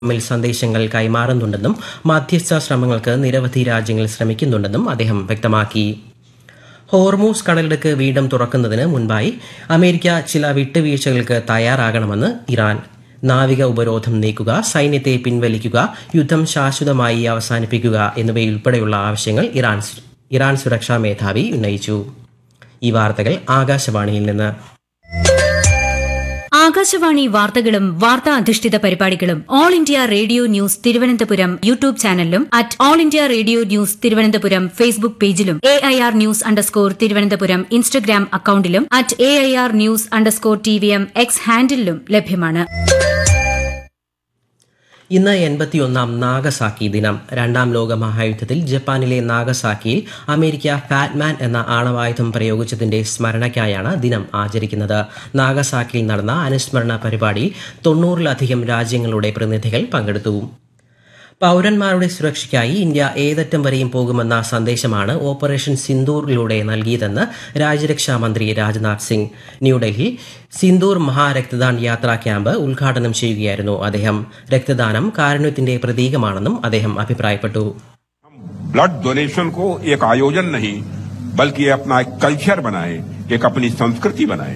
തമ്മിൽ സന്ദേശങ്ങൾ കൈമാറുന്നുണ്ടെന്നും മധ്യസ്ഥ ശ്രമങ്ങൾക്ക് നിരവധി രാജ്യങ്ങൾ ശ്രമിക്കുന്നുണ്ടെന്നും അദ്ദേഹം വ്യക്തമാക്കി ഹോർമൂസ് കടലിടുക്ക് വീണ്ടും തുറക്കുന്നതിന് മുൻപായി അമേരിക്ക ചില വിട്ടുവീഴ്ചകൾക്ക് തയ്യാറാകണമെന്ന് ഇറാൻ നാവിക ഉപരോധം നീക്കുക സൈന്യത്തെ പിൻവലിക്കുക യുദ്ധം ശാശ്വതമായി അവസാനിപ്പിക്കുക എന്നിവയുൾപ്പെടെയുള്ള ആവശ്യങ്ങൾ ഇറാൻ ഇറാൻ സുരക്ഷാ മേധാവി ഉന്നയിച്ചു ഈ വാർത്തകൾ ആകാശവാണിയിൽ നിന്ന് ആകാശവാണി വാർത്തകളും വാർത്താ അധിഷ്ഠിത പരിപാടികളും all India radio news Thiruvananthapuram YouTube ചാനലിലും at all India radio news Thiruvananthapuram Facebook പേജിലും A I R news underscore Thiruvananthapuram Instagram അക്കൌണ്ടിലും at A I R news underscore T V M X ഹാൻഡിലും ലഭ്യമാണ് ഇന്ന് എൺപത്തിയൊന്നാം നാഗസാക്കി ദിനം രണ്ടാം ലോക മഹായുദ്ധത്തിൽ ജപ്പാനിലെ നാഗസാക്കിയിൽ അമേരിക്ക ഫാറ്റ്മാൻ എന്ന ആണവായുധം പ്രയോഗിച്ചതിന്റെ സ്മരണയ്ക്കായാണ് ദിനം ആചരിക്കുന്നത് നാഗസാക്കിയിൽ നടന്ന അനുസ്മരണ പരിപാടിയിൽ തൊണ്ണൂറിലധികം രാജ്യങ്ങളുടെ പ്രതിനിധികൾ പങ്കെടുത്തു പൌരന്മാരുടെ സുരക്ഷയ്ക്കായി ഇന്ത്യ ഏതറ്റം വരെയും പോകുമെന്ന സന്ദേശമാണ് ഓപ്പറേഷൻ സിന്ദൂറിലൂടെ നൽകിയതെന്ന് രാജ്യരക്ഷാ മന്ത്രി രാജ്നാഥ് സിംഗ് ന്യൂഡൽഹി സിന്ദൂർ മഹാരക്തദാൻ യാത്രാ ക്യാമ്പ് ഉദ്ഘാടനം ചെയ്യുകയായിരുന്നു അദ്ദേഹം രക്തദാനം കാരുണ്യത്തിന്റെ പ്രതീകമാണെന്നും അദ്ദേഹം അഭിപ്രായപ്പെട്ടു ब्लड डोनेशन को एक आयोजन नहीं बल्कि ये अपना एक कल्चर बनाए एक अपनी संस्कृति बनाए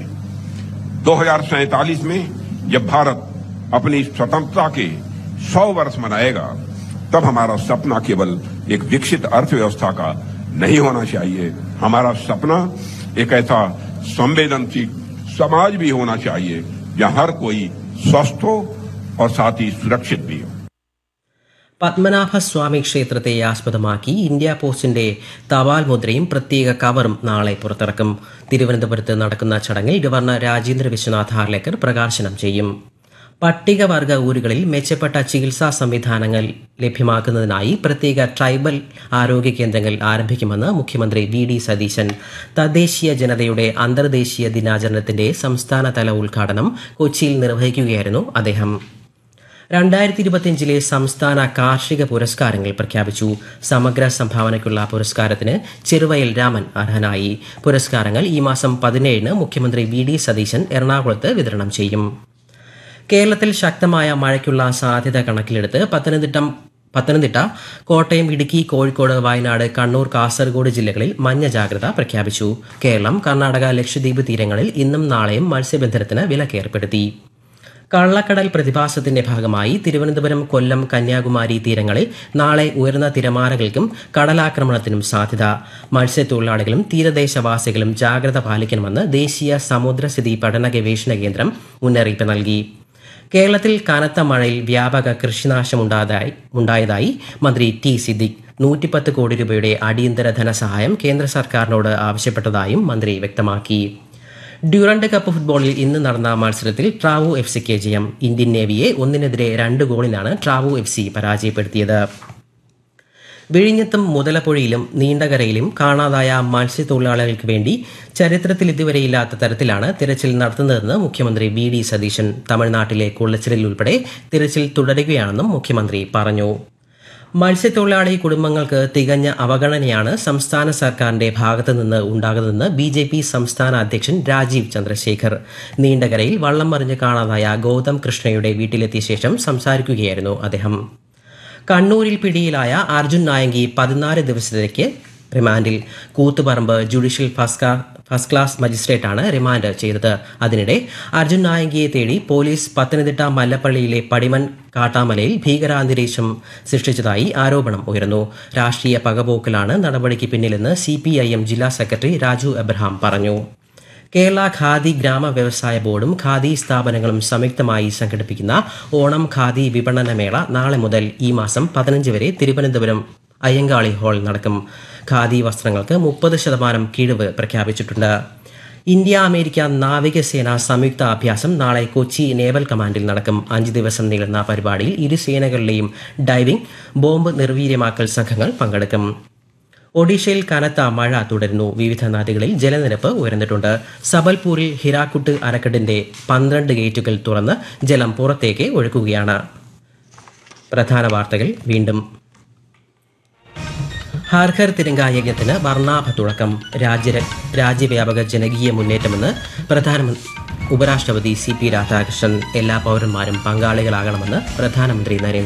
दो में जब भारत अपनी स्वतंत्रता के 100 वर्ष मनाएगा तब हमारा सपना केवल एक विकसित अर्थव्यवस्था का नहीं होना चाहिए हमारा सपना एक ऐसा संवेदनशील समाज भी होना चाहिए जहां हर कोई स्वस्थ हो और साथ ही सुरक्षित भी हो പത്മനാഭസ്വാമി ക്ഷേത്രത്തെ ആസ്പദമാക്കി ഇന്ത്യ പോസ്റ്റിന്റെ തപാൽ മുദ്രയും പ്രത്യേക കവറും നാളെ പുറത്തിറക്കും തിരുവനന്തപുരത്ത് നടക്കുന്ന ചടങ്ങിൽ ഗവർണർ രാജേന്ദ്ര വിശ്വനാഥ് ഹാർലേക്കർ പ്രകാശനം ചെയ്യും പട്ടികവർഗ ഊരുകളിൽ മെച്ചപ്പെട്ട ചികിത്സാ സംവിധാനങ്ങൾ ലഭ്യമാക്കുന്നതിനായി പ്രത്യേക ട്രൈബൽ ആരോഗ്യ കേന്ദ്രങ്ങൾ ആരംഭിക്കുമെന്ന് മുഖ്യമന്ത്രി വി ഡി സതീശൻ തദ്ദേശീയ ജനതയുടെ അന്തർദേശീയ ദിനാചരണത്തിന്റെ സംസ്ഥാനതല ഉദ്ഘാടനം കൊച്ചിയിൽ നിർവഹിക്കുകയായിരുന്നു അദ്ദേഹം രണ്ടായിരത്തി ഇരുപത്തിയഞ്ചിലെ സംസ്ഥാന കാർഷിക പുരസ്കാരങ്ങൾ പ്രഖ്യാപിച്ചു സമഗ്ര സംഭാവനയ്ക്കുള്ള പുരസ്കാരത്തിന് ചെറുവയൽ രാമൻ അർഹനായി പുരസ്കാരങ്ങൾ ഈ മാസം പതിനേഴിന് മുഖ്യമന്ത്രി വി ഡി സതീശൻ എറണാകുളത്ത് വിതരണം ചെയ്യും കേരളത്തിൽ ശക്തമായ മഴയ്ക്കുള്ള സാധ്യത കണക്കിലെടുത്ത് പത്തനംതിട്ട പത്തനംതിട്ട കോട്ടയം ഇടുക്കി കോഴിക്കോട് വയനാട് കണ്ണൂർ കാസർഗോഡ് ജില്ലകളിൽ മഞ്ഞ ജാഗ്രത പ്രഖ്യാപിച്ചു കേരളം കർണാടക ലക്ഷദ്വീപ് തീരങ്ങളിൽ ഇന്നും നാളെയും മത്സ്യബന്ധനത്തിന് വിലക്കേർപ്പെടുത്തി കള്ളക്കടൽ പ്രതിഭാസത്തിന്റെ ഭാഗമായി തിരുവനന്തപുരം കൊല്ലം കന്യാകുമാരി തീരങ്ങളിൽ നാളെ ഉയർന്ന തിരമാലകൾക്കും കടലാക്രമണത്തിനും സാധ്യത മത്സ്യത്തൊഴിലാളികളും തീരദേശവാസികളും ജാഗ്രത പാലിക്കണമെന്ന് ദേശീയ സമുദ്രസ്ഥിതി പഠന ഗവേഷണ കേന്ദ്രം മുന്നറിയിപ്പ് നൽകി കേരളത്തിൽ കനത്ത മഴയിൽ വ്യാപക കൃഷിനാശമുണ്ടായതായി ഉണ്ടായതായി മന്ത്രി ടി സിദ്ദിഖ് നൂറ്റിപ്പത്ത് കോടി രൂപയുടെ അടിയന്തര ധനസഹായം കേന്ദ്ര സർക്കാരിനോട് ആവശ്യപ്പെട്ടതായും മന്ത്രി വ്യക്തമാക്കി ഡ്യൂറന്റ് കപ്പ് ഫുട്ബോളിൽ ഇന്ന് നടന്ന മത്സരത്തിൽ ട്രാവു എഫ് സിക്ക് ജയം ഇന്ത്യൻ നേവിയെ ഒന്നിനെതിരെ രണ്ട് ഗോളിനാണ് ട്രാവു എഫ് സി പരാജയപ്പെടുത്തിയത് വിഴിഞ്ഞത്തും മുതലപ്പുഴയിലും നീണ്ടകരയിലും കാണാതായ മത്സ്യത്തൊഴിലാളികൾക്ക് വേണ്ടി ചരിത്രത്തിൽ ഇതുവരെയില്ലാത്ത തരത്തിലാണ് തിരച്ചിൽ നടത്തുന്നതെന്ന് മുഖ്യമന്ത്രി വി ഡി സതീശൻ തമിഴ്നാട്ടിലെ കുള്ളച്ചിലിൽ ഉൾപ്പെടെ തിരച്ചിൽ തുടരുകയാണെന്നും മുഖ്യമന്ത്രി പറഞ്ഞു മത്സ്യത്തൊഴിലാളി കുടുംബങ്ങൾക്ക് തികഞ്ഞ അവഗണനയാണ് സംസ്ഥാന സർക്കാരിന്റെ ഭാഗത്തു നിന്ന് ഉണ്ടാകുന്നതെന്ന് ബി ജെ പി സംസ്ഥാന അധ്യക്ഷൻ രാജീവ് ചന്ദ്രശേഖർ നീണ്ടകരയിൽ വള്ളം മറിഞ്ഞ് കാണാതായ ഗൗതം കൃഷ്ണയുടെ വീട്ടിലെത്തിയ ശേഷം സംസാരിക്കുകയായിരുന്നു അദ്ദേഹം കണ്ണൂരിൽ പിടിയിലായ അർജുൻ നായങ്കി പതിനാല് ദിവസത്തേക്ക് റിമാൻഡിൽ Kuthuparamba judicial first first class മജിസ്ട്രേറ്റാണ് റിമാൻഡ് ചെയ്തത് അതിനിടെ അർജുൻ നായങ്കിയെ തേടി പോലീസ് പത്തനംതിട്ട മല്ലപ്പള്ളിയിലെ പടിമൺ കാട്ടാമലയിൽ ഭീകരാന്തരീക്ഷം സൃഷ്ടിച്ചതായി ആരോപണം ഉയർന്നു രാഷ്ട്രീയ പകപോക്കലാണ് നടപടിക്ക് പിന്നിലെന്ന് സി ജില്ലാ സെക്രട്ടറി രാജു എബ്രഹാം പറഞ്ഞു കേരള ഖാദി ഗ്രാമ വ്യവസായ ബോർഡും ഖാദി സ്ഥാപനങ്ങളും സംയുക്തമായി സംഘടിപ്പിക്കുന്ന ഓണം ഖാദി വിപണന മേള നാളെ മുതൽ ഈ മാസം പതിനഞ്ച് വരെ തിരുവനന്തപുരം അയ്യങ്കാളി ഹാൾ നടക്കും ഖാദി വസ്ത്രങ്ങൾക്ക് മുപ്പത് ശതമാനം കിഴിവ് പ്രഖ്യാപിച്ചിട്ടുണ്ട് ഇന്ത്യ അമേരിക്ക നാവികസേന സംയുക്ത അഭ്യാസം നാളെ കൊച്ചി നേവൽ കമാൻഡിൽ നടക്കും അഞ്ച് ദിവസം നീളുന്ന പരിപാടിയിൽ ഇരു സേനകളിലെയും ഡൈവിംഗ് ബോംബ് നിർവീര്യമാക്കൽ സംഘങ്ങൾ പങ്കെടുക്കും ഒഡീഷയിൽ കനത്ത മഴ തുടരുന്നു വിവിധ നദികളിൽ ജലനിരപ്പ് ഉയർന്നിട്ടുണ്ട് സബൽപൂരിൽ ഹിരാക്കുട്ട് അണക്കെട്ടിന്റെ പന്ത്രണ്ട് ഗേറ്റുകൾ തുറന്ന് ജലം പുറത്തേക്ക് ഒഴുക്കുകയാണ് പ്രധാന വാർത്തകൾ വീണ്ടും ഹർ ഘർ തിരങ്ക യജ്ഞത്തിന് വർണ്ണാഭ തുടക്കം രാജ്യ രാജ്യവ്യാപക ജനകീയ മുന്നേറ്റമെന്ന് പ്രധാനമന്ത്രി ഉപരാഷ്ട്രപതി സി പി രാധാകൃഷ്ണൻ എല്ലാ പൗരന്മാരും പങ്കാളികളാകണമെന്ന് പ്രധാനമന്ത്രി നരേന്ദ്ര